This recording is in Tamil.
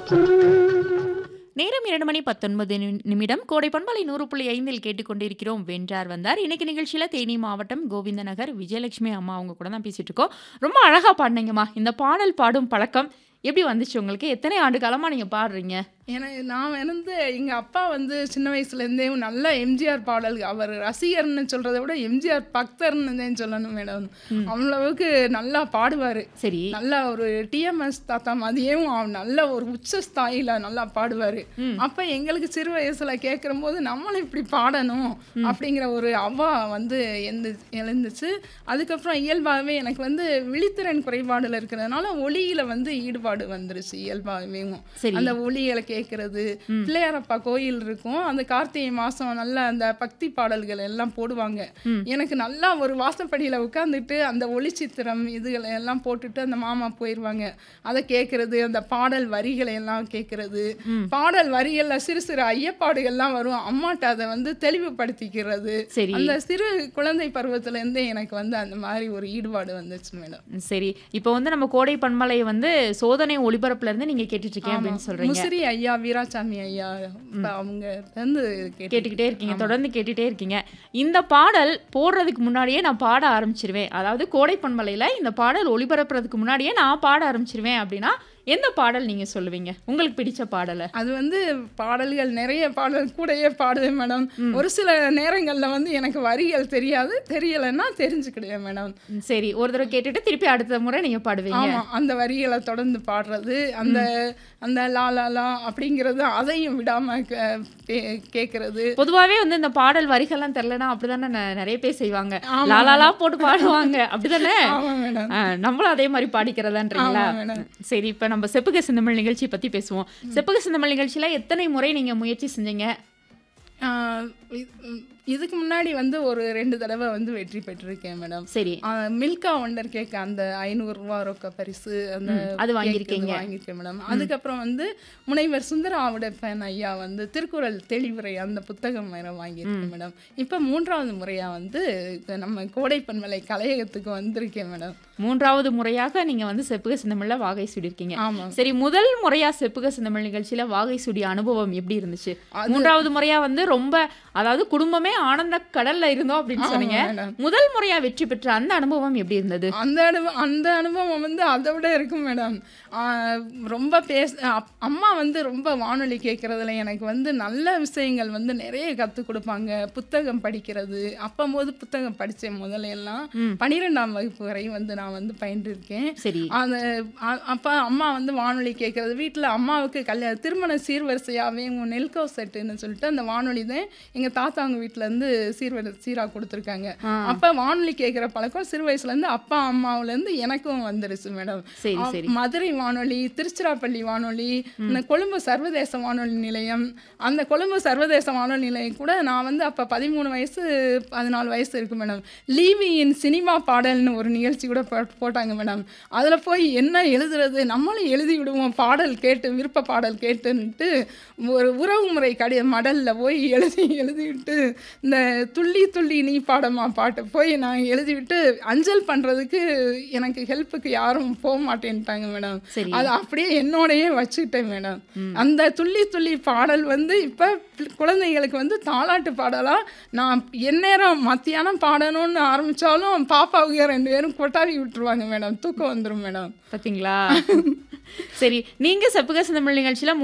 நேரம் இரண்டு மணி பத்தொன்பது நிமிடம் கோடை பண்பலை நூறு புள்ளி ஐந்தில் கேட்டுக்கொண்டிருக்கிறோம் வென்றார் வந்தார் இன்னைக்கு நிகழ்ச்சியில் தேனி மாவட்டம் கோவிந்தநகர் விஜயலட்சுமி அம்மா அவங்க கூட தான் பேசிட்டு இருக்கோம் ரொம்ப அழகா பாடினீங்கம்மா இந்த பாடல் பாடும் பழக்கம் எப்படி வந்துச்சு உங்களுக்கு எத்தனை ஆண்டு காலமா நீங்க பாடுறீங்க ஏன்னா நான் வந்து எங்கள் அப்பா வந்து சின்ன வயசுலேருந்தே நல்ல எம்ஜிஆர் பாடல் அவர் ரசிகர்னு சொல்கிறத விட எம்ஜிஆர் பக்தர்னு தான் சொல்லணும் மேடம் அவ்வளவுக்கு நல்லா பாடுவார் சரி நல்லா ஒரு டிஎம்எஸ் தாத்தா மாதிரியும் அவர் நல்ல ஒரு உச்ச ஸ்தாயில நல்லா பாடுவார் அப்போ எங்களுக்கு சிறு வயசில் கேட்குற போது நம்மளும் இப்படி பாடணும் அப்படிங்கிற ஒரு அவ்வா வந்து எந்த எழுந்துச்சு அதுக்கப்புறம் இயல்பாகவே எனக்கு வந்து விழித்திறன் குறைபாடுல இருக்கிறதுனால ஒளியில வந்து ஈடுபாடு வந்துருச்சு இயல்பாகவே சரி. அந்த ஒளிகளை கேட்கறது பிள்ளையாரப்பா கோயில் இருக்கும் அந்த கார்த்திகை மாசம் நல்ல அந்த பக்தி பாடல்கள் எல்லாம் போடுவாங்க எனக்கு நல்லா ஒரு வாசப்படியில உட்காந்துட்டு அந்த ஒளி சித்திரம் இதுகளை எல்லாம் போட்டுட்டு அந்த மாமா போயிடுவாங்க அதை கேட்கறது அந்த பாடல் வரிகளை எல்லாம் கேட்கறது பாடல் வரிகள்ல சிறு சிறு ஐயப்பாடுகள்லாம் வரும் அம்மாட்ட அதை வந்து தெளிவுபடுத்திக்கிறது சரி அந்த சிறு குழந்தை பருவத்துல இருந்தே எனக்கு வந்து அந்த மாதிரி ஒரு ஈடுபாடு வந்துச்சு மேடம் சரி இப்போ வந்து நம்ம கோடை பண்பலை வந்து சோதனை ஒளிபரப்புல இருந்து நீங்க கேட்டுட்டு இருக்கேன் அப்படின்னு சொல்றீங்க முசிறி ஐயா வீராசாமி ஐயா இப்ப அவங்க வந்து கேட்டு கேட்டுக்கிட்டே இருக்கீங்க தொடர்ந்து கேட்டுட்டே இருக்கீங்க இந்த பாடல் போடுறதுக்கு முன்னாடியே நான் பாட ஆரம்பிச்சிருவேன் அதாவது கோடை பண்பலையில் இந்த பாடல் ஒளிபரப்புறதுக்கு முன்னாடியே நான் பாட ஆரம்பிச்சிருவேன் அப்படின்னா எந்த பாடல் நீங்க சொல்லுவீங்க உங்களுக்கு பிடிச்ச பாடலை அது வந்து பாடல்கள் நிறைய பாடல் கூடயே பாடுவேன் மேடம் ஒரு சில நேரங்கள்ல வந்து எனக்கு வரிகள் தெரியாது தெரியலைன்னா தெரிஞ்சுக்கிடுவேன் மேடம் ம், சரி ஒரு தடவை கேட்டுட்டு திருப்பி அடுத்த முறை நீங்க பாடுவீங்க ஆமா அந்த வரிகளை தொடர்ந்து பாடுறது அந்த அந்த லா லா லா அப்படிங்கிறது அதையும் விடாம கே- கே- கேட்கறது பொதுவாவே வந்து இந்த பாடல் வரிகள்லாம் தெரிலனா அப்படிதானே ந- நிறைய பேர் செய்வாங்க லாலாலா போட்டு பாடுவாங்க அப்படிதானே ஆமா மேடம் ஆ, நம்மளும் அதே மாதிரி பாடிக்கிறதான்றீங்களா ஆமா மேடம். சரி இப்ப நம்ம செப்புக சிந்தமிழ் நிகழ்ச்சி பத்தி பேசுவோம் செப்புக சிந்தமிழ் நிகழ்ச்சியில எத்தனை முறை நீங்க முயற்சி செஞ்சீங்க ஆஹ் இ- ம், இதுக்கு முன்னாடி வந்து ஒரு ரெண்டு தடவை வந்து வெற்றி பெற்றிருக்கேன் மேடம் சரி ஆஹ் மில்கா ஒண்டர் கேக் அந்த ஐநூறு ரூபா ரொக்க பரிசு அந்த அது cake வாங்கியிருக்கீங்க. இது வாங்கியிருக்கேன் மேடம் அதுக்கப்புறம் வந்து முனைவர் சுந்தர ஆவுடைப்பன் ஐயா வந்து திருக்குறள் தெளிவுரை அந்த புத்தகம் வேற வாங்கியிருக்கேன் மேடம் இப்போ மூன்றாவது முறையா வந்து இப்ப நம்ம கோடை பண்பலை கலையகத்துக்கு வந்திருக்கேன் மேடம் மூன்றாவது முறையாக நீங்க வந்து செப்புக சிந்தமிழ்ல வாகை சுடிருக்கீங்க ஆமா சரி முதல் முறையா செப்புக சிந்தமிழ் நிகழ்ச்சியில வாகை சுடிய அனுபவம் எப்படி இருந்துச்சு மூன்றாவது முறையா வந்து ரொம்ப அதாவது குடும்பமே ஆனந்த கடல்ல இருந்தோம் அப்படின்னு சொன்னீங்க மேடம். முதல் முறையா வெற்றி பெற்ற அந்த அனுபவம் எப்படி இருந்தது அந்த அனுபவம் அந்த அனுபவம் வந்து அதை விட இருக்கும் மேடம் ஆஹ் ரொம்ப பேச அப்- அம்மா வந்து ரொம்ப வானொலி கேட்குறதுல எனக்கு வந்து நல்ல விஷயங்கள் வந்து நிறைய கற்றுக் கொடுப்பாங்க புத்தகம் படிக்கிறது அப்பம்போது புத்தகம் படித்தேன் முதல்ல எல்லாம் பன்னிரெண்டாம் வகுப்பு வரை வந்து நான் வந்து பயின்றிருக்கேன் சரி அந்த அ- அப்பா அம்மா வந்து வானொலி கேட்கறது வீட்டில் அம்மாவுக்கு கல்யாண திருமண சீர்வரிசையாகவே நெல்கோ செட்டுன்னு சொல்லிட்டு அந்த வானொலி தான் எங்கள் தாத்தாங்க வீட்டிலேருந்து சீர்வரி சீராக கொடுத்துருக்காங்க அப்போ வானொலி கேட்குற பழக்கம் சிறு வயசுலேருந்து அப்பா அம்மாவுலேருந்து எனக்கும் வந்துருச்சு மேடம் சரி அ- சரி மதுரை வானொலி திருச்சிராப்பள்ளி வானொலி இந்த கொழும்பு சர்வதேச வானொலி நிலையம் அந்த கொழும்பு சர்வதேச வானொலி நிலையம் கூட நான் வந்து அப்போ பதிமூணு வயசு பதினாலு வயசு இருக்கு மேடம் லீவியின் சினிமா பாடல்னு ஒரு நிகழ்ச்சி கூட போட்- போட்டாங்க மேடம் அதில் போய் என்ன எழுதுறது நம்மளும் எழுதி விடுவோம் பாடல் கேட்டு விருப்ப பாடல் கேட்டுன்ட்டு ஒரு உறவு முறை கடி மடலில் போய் எழுதி எழுதிவிட்டு இந்த துள்ளி துள்ளி நீ பாடமா பாட்டு போய் நான் எழுதிவிட்டு அஞ்சல் பண்ணுறதுக்கு எனக்கு ஹெல்ப்புக்கு யாரும் போக மாட்டேன்ட்டாங்க மேடம் சரி அது அப்படியே என்னோடயே வச்சுக்கிட்டேன் மேடம் அந்த துள்ளி துள்ளி பாடல் வந்து இப்போ குழந்தைங்களுக்கு வந்து தாலாட்டு பாடலா நான் எந்நேரம் மத்தியானம் பாடணும்னு ஆரம்பிச்சாலும் பாப்பாவுக்கு ரெண்டு பேரும் கொட்டாவி விட்டுருவாங்க மேடம் தூக்கம் வந்துடும் மேடம் பாத்தீங்களா சரி நீங்க செப்புக சிந்தமிழ் நிகழ்ச்சியில